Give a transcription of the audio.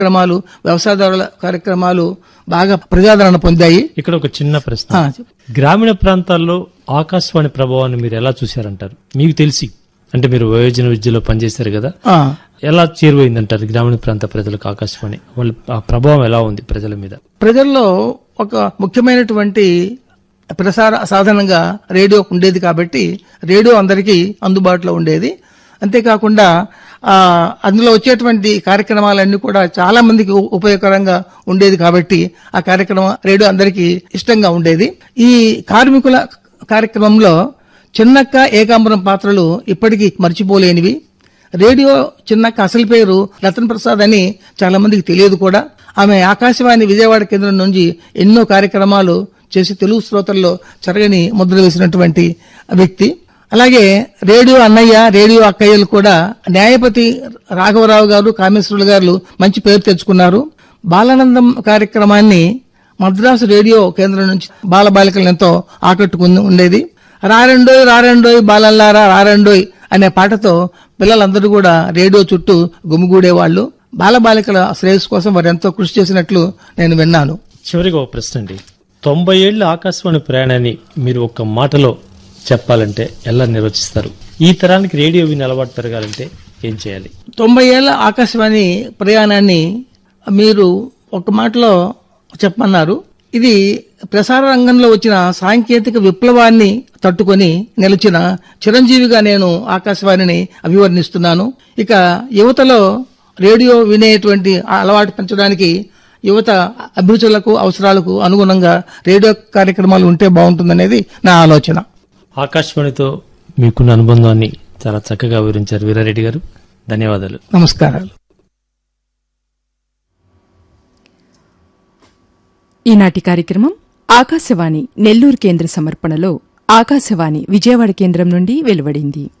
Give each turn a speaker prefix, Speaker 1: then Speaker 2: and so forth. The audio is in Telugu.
Speaker 1: కార్యక్రమాలు వ్యవసాయదారుల కార్యక్రమాలు బాగా ప్రజాదరణ పొందాయి
Speaker 2: ఇక్కడ ఒక చిన్న ప్రశ్న
Speaker 1: ఆ,
Speaker 2: గ్రామీణ ప్రాంతాల్లో ఆకాశవాణి ప్రభావాన్ని మీరు ఎలా చూశారంటారు మీకు తెలిసి అంటే మీరు వయోజన విద్యలో పనిచేశారు కదా
Speaker 1: ఆ,
Speaker 2: ఎలా చేరువైందంటారు గ్రామీణ ప్రాంత ప్రజలకు ఆకాశవాణి వాళ్ళ ఆ ప్రభావం ఎలా ఉంది ప్రజల మీద
Speaker 1: ప్రజల్లో ఒక ముఖ్యమైనటువంటి ప్రసార సాధనంగా రేడియో ఉండేది కాబట్టి రేడియో అందరికీ అందుబాటులో ఉండేది అంతేకాకుండా ఆ, అందులో వచ్చేటువంటి కార్యక్రమాలన్నీ కూడా చాలా మందికి ఉ- ఉపయోగకరంగా ఉండేది కాబట్టి ఆ కార్యక్రమం రేడియో అందరికీ ఇష్టంగా ఉండేది ఈ కార్మికుల కార్యక్రమంలో చిన్నక్క ఏకాంబరం పాత్రలు ఇప్పటికీ మర్చిపోలేనివి రేడియో చిన్నక్క అసలు పేరు రతన్ ప్రసాద్ అని చాలా మందికి తెలియదు కూడా ఆమె ఆకాశవాణి విజయవాడ కేంద్రం నుంచి ఎన్నో కార్యక్రమాలు చేసి తెలుగు శ్రోతల్లో చెరగని ముద్ర వేసినటువంటి వ్యక్తి అలాగే రేడియో అన్నయ్య రేడియో అక్కయ్యలు కూడా న్యాయపతి రాఘవరావు గారు కామేశ్వరులు గారు మంచి పేరు తెచ్చుకున్నారు బాలానందం కార్యక్రమాన్ని మద్రాసు రేడియో కేంద్రం నుంచి బాలబాలికలను ఎంతో ఆకట్టుకుని ఉండేది రారెండోయ్ రారెండోయ్ బాలల్లారా రారెండోయ్ అనే పాటతో పిల్లలందరూ కూడా రేడియో చుట్టూ గుమిగూడేవాళ్లు బాలబాలికల శ్రేయస్సు కోసం వారు ఎంతో కృషి చేసినట్లు నేను విన్నాను
Speaker 2: చివరిగా ఒక ప్రశ్న అండి తొంభై ఏళ్ల ఆకాశవాణి ప్రయాణాన్ని మీరు ఒక మాటలో చెప్పాలంటే ఎలా నిర్వచిస్తారు ఈ తరానికి రేడియో విని అలవాటు పెరగాలంటే ఏం చేయాలి
Speaker 1: తొంభై ఏళ్ల ఆకాశవాణి ప్రయాణాన్ని మీరు ఒక మాటలో చెప్పమన్నారు ఇది ప్రసార రంగంలో వచ్చిన సాంకేతిక విప్లవాన్ని తట్టుకొని నిలిచిన చిరంజీవిగా నేను ఆకాశవాణిని అభివర్ణిస్తున్నాను ఇక యువతలో రేడియో వినేటువంటి ఆ అలవాటు పెంచడానికి యువత అభిరుచులకు అవసరాలకు అనుగుణంగా రేడియో కార్యక్రమాలు ఉంటే బాగుంటుందనేది నా ఆలోచన
Speaker 2: ఆకాశవాణితో మీకున్న అనుబంధాన్ని చాలా చక్కగా వివరించారు వీరారెడ్డి గారు ధన్యవాదాలు
Speaker 1: నమస్కారాలు
Speaker 3: ఈనాటి కార్యక్రమం ఆకాశవాణి నెల్లూరు కేంద్ర సమర్పణలో ఆకాశవాణి విజయవాడ కేంద్రం నుండి వెలువడింది